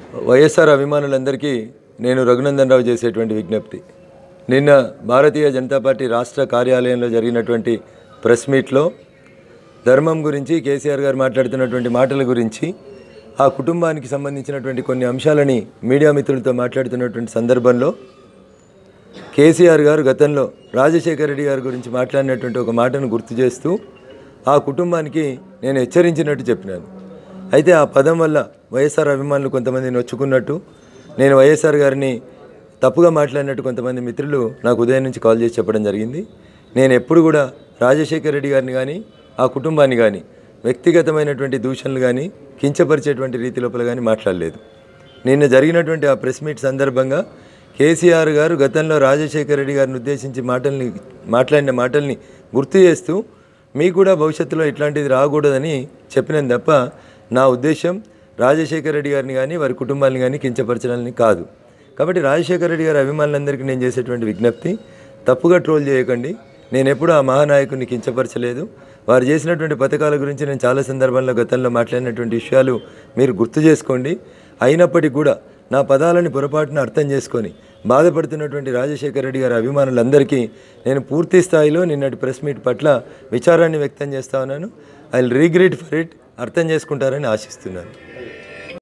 వైఎస్ఆర్ అభిమానులందరికీ నేను రఘునందన్ రావు చేసేటువంటి విజ్ఞప్తి నిన్న భారతీయ జనతా పార్టీ రాష్ట్ర కార్యాలయంలో జరిగినటువంటి ప్రెస్ మీట్లో ధర్మం గురించి కేసీఆర్ గారు మాట్లాడుతున్నటువంటి మాటల గురించి ఆ కుటుంబానికి సంబంధించినటువంటి కొన్ని అంశాలని మీడియా మిత్రులతో మాట్లాడుతున్నటువంటి సందర్భంలో కేసీఆర్ గారు గతంలో రాజశేఖర రెడ్డి గారి గురించి మాట్లాడినటువంటి ఒక మాటను గుర్తు చేస్తూ ఆ కుటుంబానికి నేను హెచ్చరించినట్టు చెప్పినాను అయితే ఆ పదం వల్ల వైఎస్ఆర్ అభిమానులు కొంతమంది నొచ్చుకున్నట్టు నేను వైఎస్ఆర్ గారిని తప్పుగా మాట్లాడినట్టు కొంతమంది మిత్రులు నాకు ఉదయం నుంచి కాల్ చేసి చెప్పడం జరిగింది నేను ఎప్పుడు కూడా రాజశేఖర రెడ్డి గారిని కానీ ఆ కుటుంబాన్ని కానీ వ్యక్తిగతమైనటువంటి దూషణలు కానీ కించపరిచేటువంటి రీతి లోపల కానీ మాట్లాడలేదు నిన్న జరిగినటువంటి ఆ ప్రెస్ మీట్ సందర్భంగా కేసీఆర్ గారు గతంలో రాజశేఖర రెడ్డి గారిని ఉద్దేశించి మాటల్ని మాట్లాడిన మాటల్ని గుర్తు చేస్తూ మీకు కూడా భవిష్యత్తులో ఇట్లాంటిది రాకూడదని చెప్పినాను తప్ప నా ఉద్దేశం రాజశేఖర రెడ్డి గారిని కానీ వారి కుటుంబాన్ని కానీ కించపరచడాలని కాదు కాబట్టి రాజశేఖర రెడ్డి గారి అభిమానులందరికీ నేను చేసేటువంటి విజ్ఞప్తి తప్పుగా ట్రోల్ చేయకండి నేను ఎప్పుడూ ఆ మహానాయకుడిని కించపరచలేదు వారు చేసినటువంటి పథకాల గురించి నేను చాలా సందర్భాల్లో గతంలో మాట్లాడినటువంటి విషయాలు మీరు గుర్తు చేసుకోండి అయినప్పటికీ కూడా నా పదాలని పొరపాటున అర్థం చేసుకొని బాధపడుతున్నటువంటి రాజశేఖర రెడ్డి గారి అభిమానులందరికీ నేను పూర్తి స్థాయిలో నిన్నటి ప్రెస్ మీట్ పట్ల విచారాన్ని వ్యక్తం చేస్తా ఉన్నాను I will regret for it అర్థం చేసుకుంటారని ఆశిస్తున్నాను